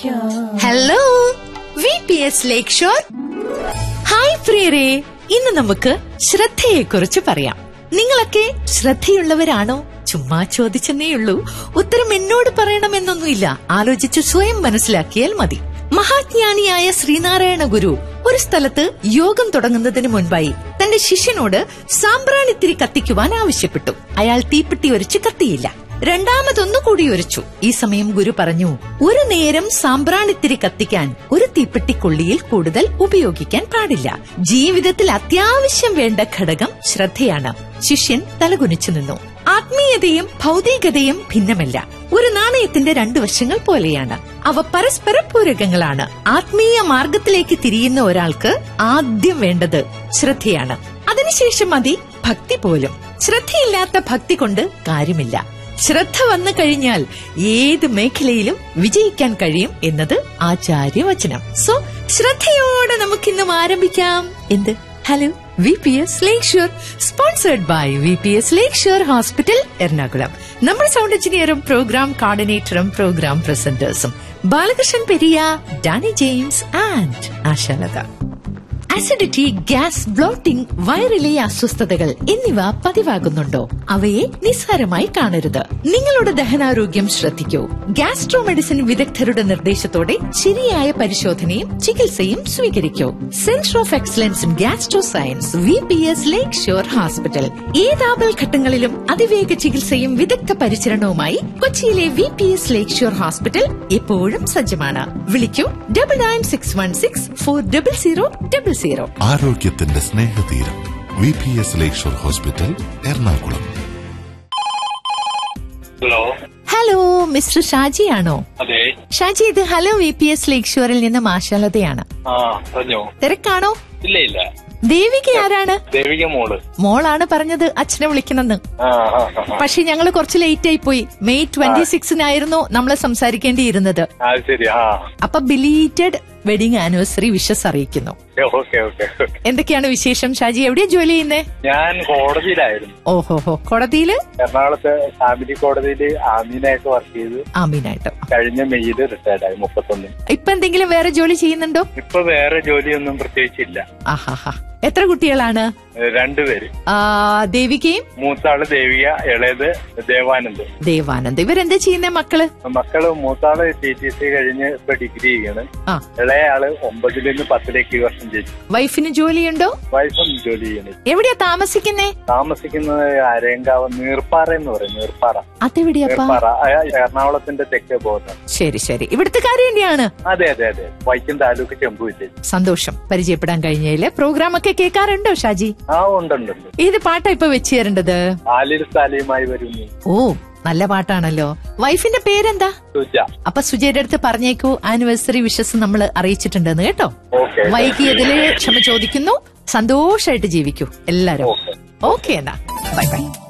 Hello V P S Lakeshore hi പ്രിയരെ ഇന്ന് നമുക്ക് ശ്രദ്ധയെ കുറിച്ച് പറയാം നിങ്ങളൊക്കെ ശ്രദ്ധയുള്ളവരാണോ ചുമ്മാ ചോദിച്ചെന്നേയുള്ളൂ ഉത്തരം എന്നോട് പറയണമെന്നൊന്നുമില്ല ആലോചിച്ച് സ്വയം മനസ്സിലാക്കിയാൽ മതി മഹാജ്ഞാനിയായ ശ്രീനാരായണ ഗുരു ഒരു സ്ഥലത്ത് യോഗം തുടങ്ങുന്നതിന് മുൻപായി തന്റെ ശിഷ്യനോട് സാമ്പ്രാണിത്തിരി കത്തിക്കുവാൻ ആവശ്യപ്പെട്ടു അയാൾ തീപ്പെട്ടി ഒരിച്ച് കത്തിയില്ല രണ്ടാമതൊന്നു കൂടി ഒരിച്ചു ഈ സമയം ഗുരു പറഞ്ഞു ഒരു നേരം സാമ്പ്രാണിത്തിരി കത്തിക്കാൻ ഒരു തീപ്പെട്ടിക്കൊള്ളിയിൽ കൂടുതൽ ഉപയോഗിക്കാൻ പാടില്ല ജീവിതത്തിൽ അത്യാവശ്യം വേണ്ട ഘടകം ശ്രദ്ധയാണ് ശിഷ്യൻ തലകുനിച്ചു നിന്നു ആത്മീയതയും ഭൗതികതയും ഭിന്നമല്ല ഒരു നാണയത്തിന്റെ രണ്ടു വശങ്ങൾ പോലെയാണ് അവ പരസ്പര പൂരകങ്ങളാണ് ആത്മീയ മാർഗത്തിലേക്ക് തിരിയുന്ന ഒരാൾക്ക് ആദ്യം വേണ്ടത് ശ്രദ്ധയാണ് അതിനുശേഷം മതി ഭക്തി പോലും ശ്രദ്ധയില്ലാത്ത ഭക്തി കൊണ്ട് കാര്യമില്ല ശ്രദ്ധ വന്നു കഴിഞ്ഞാൽ ഏത് മേഖലയിലും വിജയിക്കാൻ കഴിയും എന്നത് ആചാര്യവചനം സോ ശ്രദ്ധയോടെ നമുക്കിന്നും ആരംഭിക്കാം എന്ത് hello V P S Lakeshore sponsored by V P S Lakeshore hospital Ernakulam നമ്മുടെ സൗണ്ട് എഞ്ചിനീയറും പ്രോഗ്രാം കോർഡിനേറ്ററും പ്രോഗ്രാം പ്രസന്റേഴ്സും Balakrishnan Periya Danny James and Ashalatha acidity gas bloating വയറിലെ അസ്വസ്ഥതകൾ എന്നിവ പതിവാകുന്നുണ്ടോ അവയെ നിസ്സാരമായി കാണരുത് നിങ്ങളുടെ ദഹനാരോഗ്യം ശ്രദ്ധിക്കൂ ഗ്യാസ്ട്രോ മെഡിസിൻ വിദഗ്ധരുടെ നിർദ്ദേശത്തോടെ ശരിയായ പരിശോധനയും ചികിത്സയും സ്വീകരിക്കൂ centre of excellence in gastro science V P S Lakeshore hospital ഏതാപൽ ഘട്ടങ്ങളിലും അതിവേഗ ചികിത്സയും വിദഗ്ധ പരിചരണവുമായി കൊച്ചിയിലെ V P S Lakeshore hospital എപ്പോഴും സജ്ജമാണ് വിളിക്കൂ double nine six one six four double zero double zero ആരോഗ്യത്തിന്റെ സ്നേഹതീരം V P S Lakeshore hospital Ernakulam hello hello mister ഷാജിയാണോ അതെ ഷാജി ഇത് ഹലോ വി പി എസ് ലേക്ക് ഷോറിൽ നിന്ന് മാഷാലതയാണ് ആ പറഞ്ഞോ തിരക്കാണോ ഇല്ല ഇല്ല ദേവിക ആരാണ് ദേവിക മോള് മോളാണ് പറഞ്ഞത് അച്ഛനെ വിളിക്കണമെന്ന് ആ ആ, ആ, ആ. പക്ഷെ ഞങ്ങൾ കുറച്ച് ലേറ്റ് ആയി പോയി മെയ് ട്വന്റി സിക്സിനായിരുന്നു നമ്മൾ സംസാരിക്കേണ്ടിയിരുന്നത് ആ ശരി ആ അപ്പൊ ബിലീറ്റഡ് വെഡിങ് ആനിവേഴ്സറി വിഷസ് അറിയിക്കുന്നു ഓക്കെ ഓക്കെ എന്തൊക്കെയാണ് വിശേഷം ഷാജി എവിടെയാ ജോലി ചെയ്യുന്നേ ഞാൻ കോടതിയിലായിരുന്നു ഓഹോഹോ കോടതിയില് എറണാകുളത്ത് ഫാമിലി കോടതിയിൽ ആമീനായിട്ട് വർക്ക് ചെയ്ത് ആമീനായിട്ട് കഴിഞ്ഞ മെയ്യില് റിട്ടയർഡ് ആയി മുപ്പത്തൊന്നിന് ഇപ്പൊ എന്തെങ്കിലും വേറെ ജോലി ചെയ്യുന്നുണ്ടോ ഇപ്പൊ വേറെ ജോലിയൊന്നും പ്രത്യേകിച്ചില്ല ആഹാഹാ എത്ര കുട്ടികളാണ് ഏ, രണ്ടുപേര് ആ, ദേവികയും മൂത്താള് ദേവിക ഇളയത് ദേവാനന്ദ് ദേവാനന്ദ് ഇവരെന്താ ചെയ്യുന്നേ മക്കള് മക്കള് മൂത്താള് ടി ടി സി കഴിഞ്ഞ് ഇപ്പൊ ഡിഗ്രി ചെയ്യാണ് ആ ഇളയ ആള് ഒമ്പതിൽ നിന്ന് പത്തിലേക്ക് ഈ വർഷം ജയിച്ചു വൈഫിന് ജോലിയുണ്ടോ വൈഫും ജോലി ചെയ്യണേ എവിടെയാ താമസിക്കുന്നേ താമസിക്കുന്നത് അരയങ്കാവ് നീർപ്പാറ എന്ന് പറയും നീർപ്പാറ അതെവിടെയപ്പാ നീർപ്പാറ ആ, എറണാകുളത്തിന്റെ തെക്കേ പോകുന്നത് ശരി ശരി ഇവിടുത്തെ കാര്യം തന്നെയാണ് അതെ അതെ അതെ വൈക്കം താലൂക്ക് ചെമ്പ് വില്ലേജ് സന്തോഷം പരിചയപ്പെടാൻ കഴിഞ്ഞതില് പ്രോഗ്രാം ഒക്കെ കേൾക്കാറുണ്ടോ ഷാജി ആ ഉണ്ട് ഉണ്ട് ഉണ്ട് ഏത് പാട്ടാ ഇപ്പൊ വെച്ച് തരേണ്ടത് ആലിൽ സാലിയുമായി വരുന്നു ഓ നല്ല പാട്ടാണല്ലോ വൈഫിന്റെ പേരെന്താ സുജ അപ്പൊ സുജയുടെ അടുത്ത് പറഞ്ഞേക്കൂ ആനിവേഴ്സറി വിഷസ് നമ്മൾ അറിയിച്ചിട്ടുണ്ടെന്ന് കേട്ടോ ഓക്കെ വൈകിയതില് ക്ഷമ ചോദിക്കുന്നു സന്തോഷായിട്ട് ജീവിക്കൂ എല്ലാരും ഓക്കെ ഓക്കെ എന്നാ ബൈ ബൈ